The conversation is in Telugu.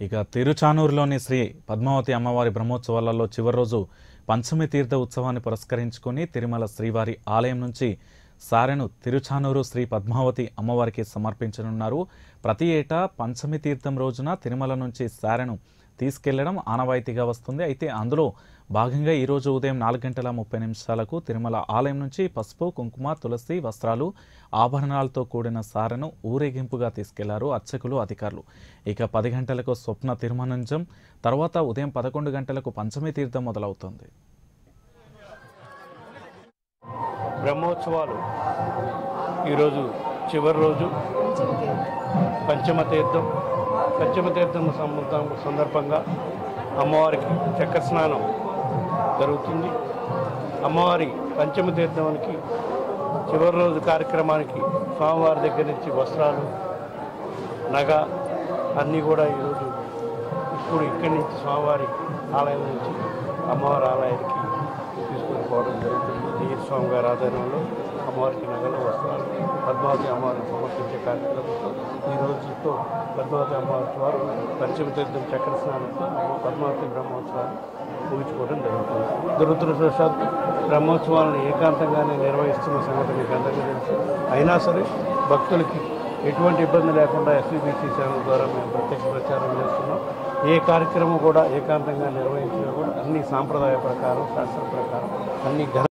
ఇక తిరుచానూరులోని శ్రీ పద్మావతి అమ్మవారి బ్రహ్మోత్సవాలలో చివరి రోజు పంచమి తీర్థ ఉత్సవాన్ని పురస్కరించుకొని తిరుమల శ్రీవారి ఆలయం నుంచి సారెను తిరుచానూరు శ్రీ పద్మావతి అమ్మవారికి సమర్పించనున్నారు ప్రతి ఏటా పంచమి తీర్థం రోజున తిరుమల నుంచి సారెను తీసుకెళ్లడం ఆనవాయితీగా వస్తుంది అయితే అందులో భాగంగా ఈరోజు ఉదయం నాలుగు గంటల ముప్పై నిమిషాలకు తిరుమల ఆలయం నుంచి పసుపు కుంకుమ తులసి వస్త్రాలు ఆభరణాలతో కూడిన సారెను ఊరేగింపుగా తీసుకెళ్లారు అర్చకులు అధికారులు ఇక పది గంటలకు స్వప్న తిరుమనంజం తర్వాత ఉదయం పదకొండు గంటలకు పంచమి తీర్థం మొదలవుతుంది బ్రహ్మోత్సవాలు ఈరోజు చివరి రోజు పంచమ తీర్థం పంచమ తీర్థం సంబంధం సందర్భంగా అమ్మవారికి చక్ర స్నానం జరుగుతుంది అమ్మవారి పంచమ తీర్థానికి చివరి రోజు కార్యక్రమానికి స్వామివారి దగ్గర నుంచి వస్త్రాలు నగ అన్నీ కూడా ఈరోజు ఇప్పుడు ఇక్కడి నుంచి స్వామివారి ఆలయం నుంచి అమ్మవారి ఆలయానికి తీసుకుని పోవడం జరుగుతుంది ఈ స్వామి గారి ఆధ్వర్యంలో అమ్మవారికి నగలు వస్త్రాలు పద్మావతి అమ్మవారిని సమర్పించే కార్యక్రమంతో ఈ రోజుతో పద్మావతి అమ్మవారి వారు పంచమ తీర్థం చక్ర స్నానంతో పద్మావతి బ్రహ్మోత్సవాలు ముగించుకోవడం జరుగుతుంది దురదృష్టవశాత్తు బ్రహ్మోత్సవాలను ఏకాంతంగానే నిర్వహిస్తున్న సంగతి మీకు అందరికీ తెలుసు అయినా సరే భక్తులకి ఎటువంటి ఇబ్బంది లేకుండా ఎస్వీబీసీ ఛానల్ ద్వారా మేము ప్రత్యక్ష ప్రచారం చేస్తున్నాం ఏ కార్యక్రమం కూడా ఏకాంతంగా నిర్వహించినా కూడా అన్ని సాంప్రదాయ ప్రకారం శాస్త్ర ప్రకారం అన్ని ఘన